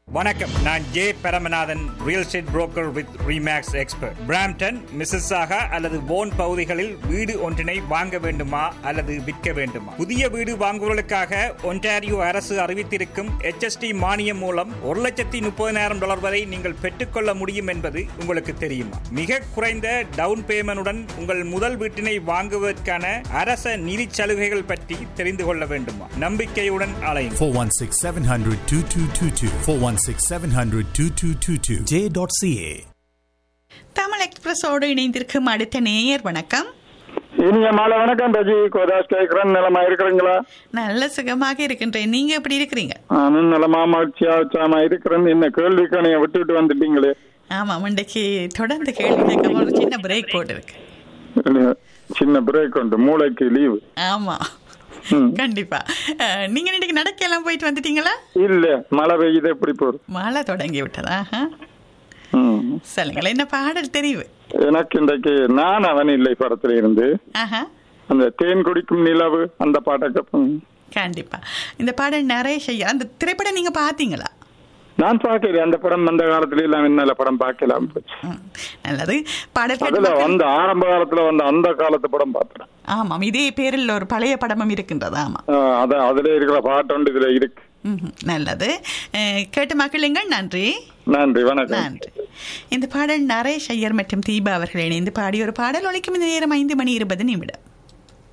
வணக்கம் நான் J Paramanathan real estate broker with Remax expert Brampton Mississauga அல்லது போன் பகுதிகளில் வீடு ஒன்றினை வாங்க வேண்டுமா அல்லது விற்க வேண்டுமா புதிய வீடு வாங்குவதற்காக ஒன்டாரியோ அரசு அறிவித்திருக்கும் HST மானியம் மூலம் ஒரு லட்சத்தி முப்பதினாயிரம் டாலர் வரை நீங்கள் பெற்றுக்கொள்ள முடியும் என்பது உங்களுக்கு தெரியுமா மிக குறைந்த டவுன் பேமெண்டுடன் உங்கள் முதல் வீட்டினை வாங்குவதற்கான அரச நிதி சலுகைகள் பற்றி தெரிந்து கொள்ள வேண்டுமா நம்பிக்கையுடன் அலையுங்கள் 416 700 2222. 416 700 2222. J.ca. தமிழ் எக்ஸ்பிரஸோடு இணைந்திருக்கும் அடுத்த நேயர் வணக்கம் இனிய மாலை வணக்கம் ரஜி கோதாஸ் கேட்கிறேன் நிலமா இருக்கிறீங்களா நல்ல சுகமாக இருக்கின்றேன் நீங்க எப்படி இருக்கிறீங்க நானும் நிலமா மகிழ்ச்சியா உற்சாகமா இருக்கிறேன் என்ன கேள்விக்கணைய விட்டுட்டு வந்துட்டீங்களே ஆமா இன்றைக்கு தொடர்ந்து கேள்வி கேட்காம ஒரு சின்ன பிரேக் போட்டிருக்கு சின்ன பிரேக் உண்டு மூளைக்கு லீவு ஆமா ம். கண்டிப்பா அஹ், நீங்க இன்னைக்கு நடக்கலாம் போயிட்டு வந்துட்டீங்களா இல்ல மழை பெய்யுது எப்படி போறது மழை தொடங்கி விட்டதா ஆஹா. ம். சொல்லுங்களேன் என்ன பாடல் தெரிவு எனக்கு இன்றைக்கு நான் அவன் இல்லை படத்துல இருந்து ஆஹா அந்த தேன் குடிக்கும் நிலவு அந்த பாட்டை கண்டிப்பா இந்த பாடல் நிறைய செய்ய அந்த திரைப்படம் நீங்க பாத்தீங்களா நான் பார்க்கிறேன் அந்த படம் அந்த காலத்துல எல்லாம் என்னால படம் பார்க்கலாம் ம், நல்லது பாடல் கேட்டு அதுல மக்கள்- வந்த ஆரம்ப காலத்துல வந்த அந்த காலத்து படம் பார்த்தேன் ஆமாம் இதே பேரில் ஒரு பழைய படமும் இருக்கின்றது ஆமா அத அதுல இருக்கிற பாட்டு ஒன்று இதுல இருக்கு ம்ஹும். நல்லது அஹ், கேட்டு மக்களுங்கள் நன்றி நன்றி வணக்கம் நன்றி இந்த பாடல் நரேஷ் ஐயர் மற்றும் தீபா அவர்கள் இணைந்து பாடிய ஒரு பாடல் ஒலிக்கும் இந்த நேரம் ஐந்து மணி இருபது நிமிடம்